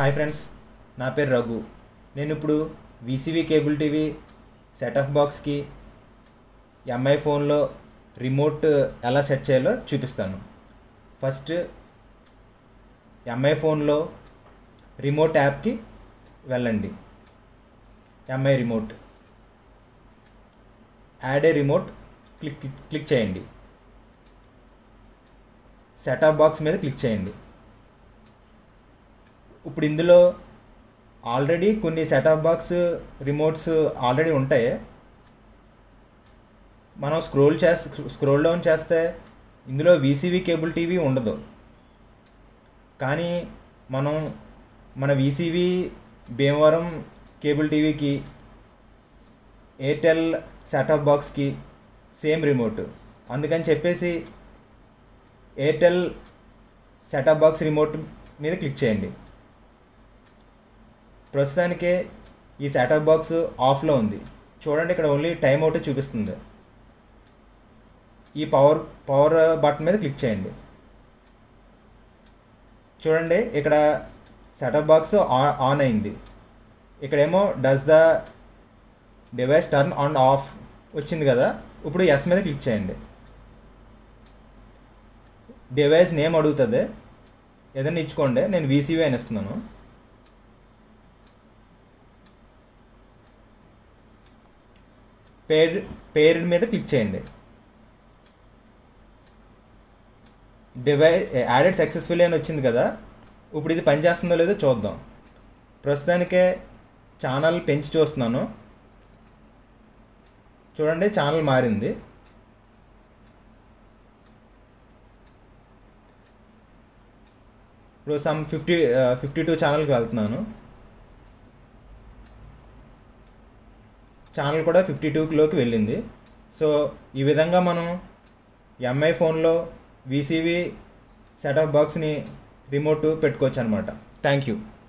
hi friends నా పేరు రఘు నేను ఇప్పుడు వీసీవీ కేబుల్ టీవీ సెటప్ బాక్స్కి ఎంఐ ఫోన్లో రిమోట్ ఎలా సెట్ చేయాలో చూపిస్తాను ఫస్ట్ ఎంఐ ఫోన్లో రిమోట్ యాప్కి వెళ్ళండి Mi remote add a remote click click చేయండి సెటప్ బాక్స్ మీద క్లిక్ చేయండి ఇప్పుడు ఇందులో ఆల్రెడీ కొన్ని సెటప్ బాక్స్ రిమోట్స్ ఆల్రెడీ ఉంటాయి మనం స్క్రోల్ చేస్తే స్క్రోల్ డౌన్ చేస్తే ఇందులో వీసీవీ కేబుల్ టీవీ ఉండదు కానీ మనం మన వీసీవీ భీమవరం కేబుల్ టీవీకి ఎయిర్టెల్ సెటప్ బాక్స్కి సేమ్ రిమోట్ అందుకని చెప్పేసి ఎయిర్టెల్ సెటప్ బాక్స్ రిమోట్ మీద క్లిక్ చేయండి ప్రస్తుతానికే ఈ సెటప్ బాక్స్ ఆఫ్లో ఉంది చూడండి ఇక్కడ ఓన్లీ టైం అవుట్ చూపిస్తుంది ఈ పవర్ పవర్ బటన్ మీద క్లిక్ చేయండి చూడండి ఇక్కడ సెటప్ బాక్స్ ఆన్ అయింది ఇక్కడేమో does the device turn on off వచ్చింది కదా ఇప్పుడు ఎస్ మీద క్లిక్ చేయండి డివైస్ నేమ్ అడుగుతుంది ఏదైనా ఇచ్చుకోండి నేను వీసీవీ అని ఇస్తున్నాను పేర్ పేర్డ్ మీద క్లిక్ చేయండి డివైస్ యాడెడ్ సక్సెస్ఫుల్లీ అని వచ్చింది కదా ఇప్పుడు ఇది పనిచేస్తుందో లేదో చూద్దాం ప్రస్తుతానికే ఛానల్ పెంచి చూస్తున్నాను చూడండి ఛానల్ మారింది ఇప్పుడు సమ్ ఫిఫ్టీ ఫిఫ్టీ టూ ఛానల్కి వెళ్తున్నాను ఛానల్ కూడా ఫిఫ్టీ టూలోకి వెళ్ళింది సో ఈ విధంగా మనం ఎంఐ ఫోన్లో వీసీవీ సెటప్ బాక్స్ని రిమోట్ పెట్టుకోవచ్చు అనమాట థ్యాంక్ యూ